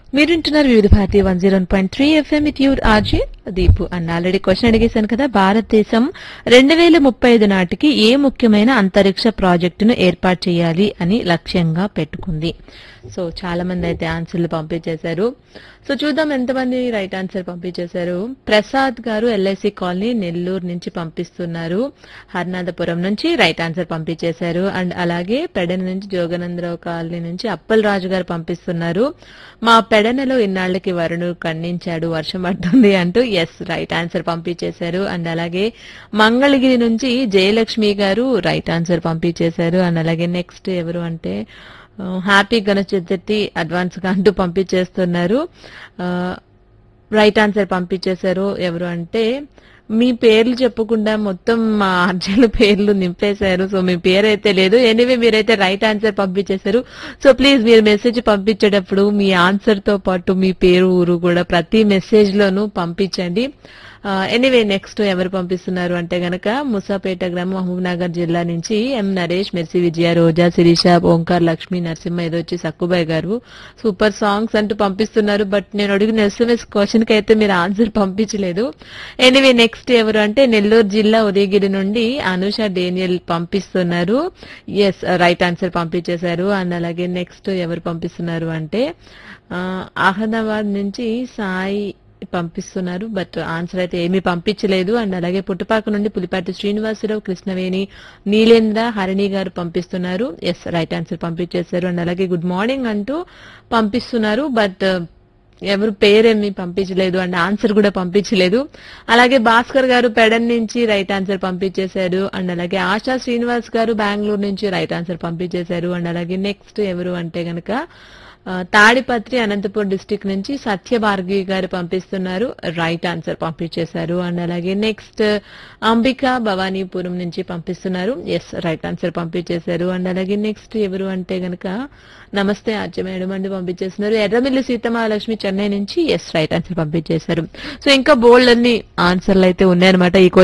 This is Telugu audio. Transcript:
మీరుంటున్నారు Vividh Bharati one zero point three FM it your RJ Deepu అన్న ఆల్రెడీ క్వశ్చన్ అడిగేశాను కదా భారతదేశం రెండు వేల ముప్పై ఐదు నాటికి ఏ ముఖ్యమైన అంతరిక్ష ప్రాజెక్టును ఏర్పాటు చేయాలి అని లక్ష్యంగా పెట్టుకుంది సో చాలా మంది అయితే ఆన్సర్లు పంపించేశారు సో చూద్దాం ఎంతమంది రైట్ ఆన్సర్ పంపించేశారు ప్రసాద్ గారు ఎల్ఐసి కాలనీ నెల్లూరు నుంచి పంపిస్తున్నారు హర్నాథపురం నుంచి రైట్ ఆన్సర్ పంపించేశారు అండ్ అలాగే పెడన నుంచి జోగనందరావు కాలనీ నుంచి అప్పల్ రాజు గారు పంపిస్తున్నారు మా పెడనలో ఇన్నాళ్లకి వరుణు ఖండించాడు వర్షం పడుతుంది అంటూ ఎస్ రైట్ ఆన్సర్ పంపించేశారు అండ్ అలాగే మంగళగిరి నుంచి జయలక్ష్మి గారు రైట్ ఆన్సర్ పంపించేశారు అండ్ అలాగే నెక్స్ట్ ఎవరు అంటే హ్యాపీ గణేష్ చతుర్థి అడ్వాన్స్ గా అంటూ పంపించేస్తున్నారు రైట్ ఆన్సర్ పంపించేశారు ఎవరు అంటే మీ పేర్లు చెప్పకుండా మొత్తం మా ఆర్జీల పేర్లు నింపేశారు సో మీ పేరు అయితే లేదు ఎనీవే మీరైతే రైట్ ఆన్సర్ పంపించేశారు సో ప్లీజ్ మీరు మెసేజ్ పంపించేటప్పుడు మీ ఆన్సర్ తో పాటు మీ పేరు ఊరు కూడా ప్రతి మెసేజ్ లోనూ పంపించండి ఎనీవే నెక్స్ట్ ఎవరు పంపిస్తున్నారు అంటే గనక ముసాపేట గ్రామం మహబూబ్ నగర్ జిల్లా నుంచి ఎం నరేష్ మెర్సి విజయ రోజా శిరీష ఓంకార్ లక్ష్మి నరసింహ ఏదో వచ్చి సక్కుబాయ్ గారు సూపర్ సాంగ్స్ అంటూ పంపిస్తున్నారు బట్ నేను అడిగిన ఎస్ఎంఎస్ క్వశ్చన్ కి అయితే మీరు ఆన్సర్ పంపించలేదు ఎనీవే నెక్స్ట్ ఎవరు అంటే నెల్లూరు జిల్లా ఉదయగిరి నుండి అనుష డేనియల్ పంపిస్తున్నారు ఎస్ రైట్ ఆన్సర్ పంపించేశారు అండ్ అలాగే నెక్స్ట్ ఎవరు పంపిస్తున్నారు అంటే ఆ, అహ్మదాబాద్ నుంచి సాయి పంపిస్తున్నారు బట్ ఆన్సర్ అయితే ఏమీ పంపించలేదు అండ్ అలాగే పుట్టుపాక నుండి పులిపాటి శ్రీనివాసరావు కృష్ణవేణి నీలేంద్ర హరిణి గారు పంపిస్తున్నారు ఎస్ రైట్ ఆన్సర్ పంపించేశారు అండ్ అలాగే గుడ్ మార్నింగ్ అంటూ పంపిస్తున్నారు బట్ ఎవరు పేరేమి పంపించలేదు అండ్ ఆన్సర్ కూడా పంపించలేదు అలాగే భాస్కర్ గారు పెడన్ నుంచి రైట్ ఆన్సర్ పంపించేశారు అండ్ అలాగే ఆశా శ్రీనివాస్ గారు బెంగళూరు నుంచి రైట్ ఆన్సర్ పంపించేశారు అండ్ అలాగే నెక్స్ట్ ఎవరు అంటే గనక ఆ, తాడిపత్రి అనంతపూర్ డిస్టిక్ నుంచి సత్యభార్గవి గారు పంపిస్తున్నారు రైట్ ఆన్సర్ పంపించేశారు అండ్ అలాగే నెక్స్ట్ అంబిక భవానీపురం నుంచి పంపిస్తున్నారు ఎస్ రైట్ ఆన్సర్ పంపించేశారు అండ్ అలాగే నెక్స్ట్ ఎవరు అంటే గనక నమస్తే ఆర్య మేడం అండి పంపించేస్తున్నారు ఎర్రమిల్లి సీతమహాలక్ష్మి చెన్నై నుంచి ఎస్ రైట్ ఆన్సర్ పంపించేశారు సో ఇంకా బోల్డ్ అన్ని ఆన్సర్లు అయితే ఉన్నాయన్నమాట ఈ